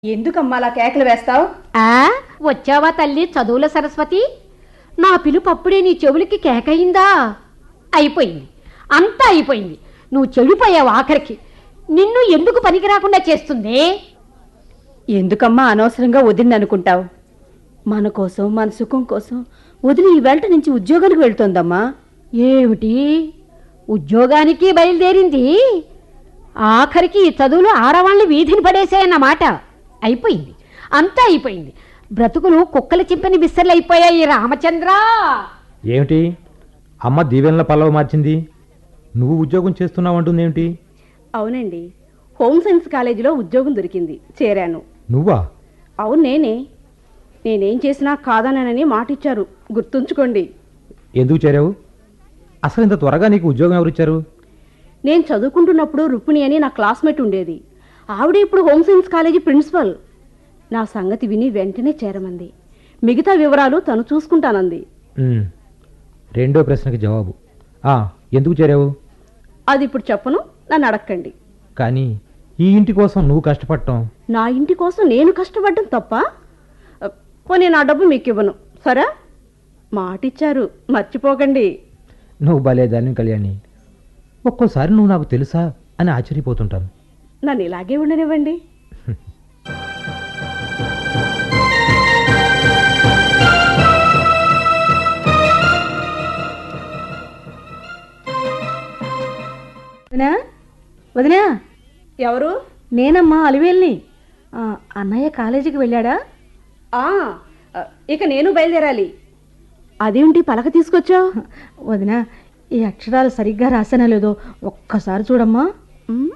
ఎందుకమ్మా అలా కేకలు వేస్తావు ఆ వచ్చావా తల్లి చదువుల సరస్వతి నా పిలుపు అప్పుడే నీ చెవులకి కేకయిందా అయిపోయింది అంతా అయిపోయింది నువ్వు చెడిపోయావు ఆఖరికి నిన్ను ఎందుకు పనికి రాకుండా చేస్తుంది ఎందుకమ్మా అనవసరంగా వదిలిని అనుకుంటావు మన కోసం మన సుఖం కోసం వదిలి ఈ వెంట నుంచి ఉద్యోగానికి వెళ్తోందమ్మా ఏమిటి ఉద్యోగానికి బయలుదేరింది ఆఖరికి ఈ చదువులు ఆడవాళ్ళని వీధిని పడేసాయన్నమాట అయిపోయింది అంతా అయిపోయింది బ్రతుకులు కుక్కల చింపని బిස්සర్లు అయిపోయాయి రామచంద్ర ఏమిటి అమ్మ దీవెనల పల్లవ మార్చింది నువ్వు ఉద్యోగం చేస్తున్నావు అంటుందేమిటి అవునండి హోమ్ సైన్స్ కాలేజీలో ఉద్యోగం దొరికింది చేరాను నువ్వా అవును నేనే నేనేం చేసినా కాదనని మాట ఇచ్చారు గుర్తుంచుకోండి ఎందుకు చేరావు అసలు ఇంత త్వరగా నీకు ఉద్యోగం ఎవరిచ్చారు నేను చదువుకుంటున్నప్పుడు రుక్మిణి అని నా క్లాస్మేట్ ఉండేది ఆవిడ ఇప్పుడు హోమ్ సైన్స్ కాలేజీ ప్రిన్సిపల్ నా సంగతి విని వెంటనే చేరమంది మిగతా వివరాలు తను చూసుకుంటానంది ఉమ్, రెండో ప్రశ్నకి జవాబు ఆ, ఎందుకు చేరావు అది ఇప్పుడు చెప్పను నన్ను అడక్కండి కానీ ఈ ఇంటి కోసం నువ్వు కష్టపడటం నా ఇంటి కోసం నేను కష్టపడ్డం తప్ప అ, పోనీ నా డబ్బు మీకు ఇవ్వను సరే మాటిచ్చారు మర్చిపోకండి నువ్వు భలేదాన్ని కళ్యాణి ఒక్కోసారి నువ్వు నాకు తెలుసా అని ఆశ్చర్యపోతుంటాను నన్ను ఇలాగే ఉండనివ్వండి వదినా వదినా ఎవరు నేనమ్మా అలివేల్ని ఆ, అన్నయ్య కాలేజీకి వెళ్ళాడా ఆ అ, ఇక నేను బయలుదేరాలి అదేంటి పలక తీసుకొచ్చావు వదినా ఈ అక్షరాలు సరిగ్గా రాసానా లేదో ఒక్కసారి చూడమ్మా ఉమ్,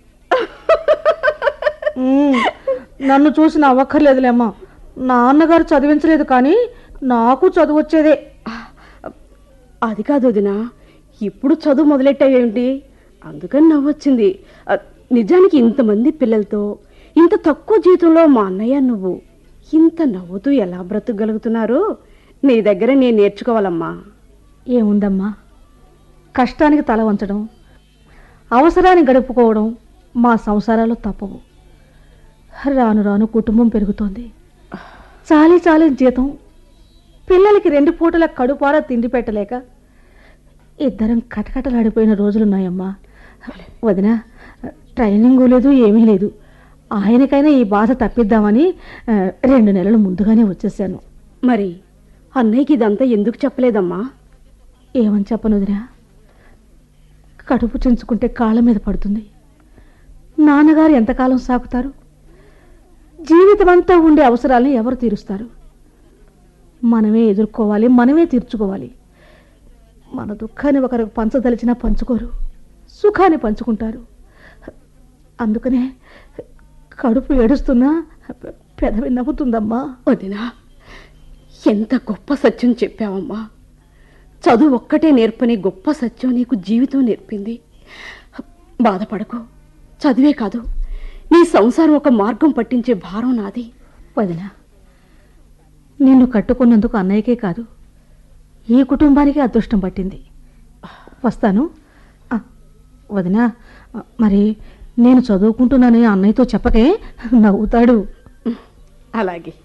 నన్ను చూసి నవ్వక్కర్లేదులేమ్మా నాన్నగారు చదివించలేదు కానీ నాకు చదువు వచ్చేదే అది కాదు వదినా ఇప్పుడు చదువు మొదలెట్టావేమిటి అందుకని నవ్వొచ్చింది అ, నిజానికి ఇంతమంది పిల్లలతో ఇంత తక్కువ జీతంలో మా అన్నయ్య నువ్వు ఇంత నవ్వుతూ ఎలా బ్రతకగలుగుతున్నారు నీ దగ్గర నేను నేర్చుకోవాలమ్మా ఏముందమ్మా కష్టానికి తల వంచడం అవసరాన్ని గడుపుకోవడం మా సంసారాలు తప్పవు రాను రాను కుటుంబం పెరుగుతోంది చాలీ చాలీ జీతం పిల్లలకి రెండు పూటల కడుపారా తిండి పెట్టలేక ఇద్దరం కటకటలాడిపోయిన రోజులున్నాయమ్మా వదిన ట్రైనింగ్ లేదు ఏమీ లేదు ఆయనకైనా ఈ బాధ తప్పిద్దామని ఆ, రెండు నెలలు ముందుగానే వచ్చేసాను మరి అన్నయ్యకి ఇదంతా ఎందుకు చెప్పలేదమ్మా ఏమని చెప్పను వదినా కడుపు చించుకుంటే కాళ్ళ మీద పడుతుంది నాన్నగారు ఎంతకాలం సాకుతారు జీవితం అంతా ఉండే అవసరాలను ఎవరు తీరుస్తారు మనమే ఎదుర్కోవాలి మనమే తీర్చుకోవాలి మన దుఃఖాన్ని ఒకరికి పంచదలిచినా పంచుకోరు సుఖాన్ని పంచుకుంటారు అందుకనే కడుపు ఏడుస్తున్నా పెదవి నవ్వుతుందమ్మా వదినా ఎంత గొప్ప సత్యం చెప్పావమ్మా చదువు ఒక్కటే నేర్పని గొప్ప సత్యం నీకు జీవితం నేర్పింది బాధపడకు చదివే కాదు నీ సంసారం ఒక మార్గం పట్టించే భారం నాది వదిన నిన్ను కట్టుకున్నందుకు అన్నయ్యకే కాదు ఈ కుటుంబానికి అదృష్టం పట్టింది వస్తాను ఆ, వదిన ఆ, మరి నేను చదువుకుంటున్నానని అన్నయ్యతో చెప్పకే నవ్వుతాడు అలాగే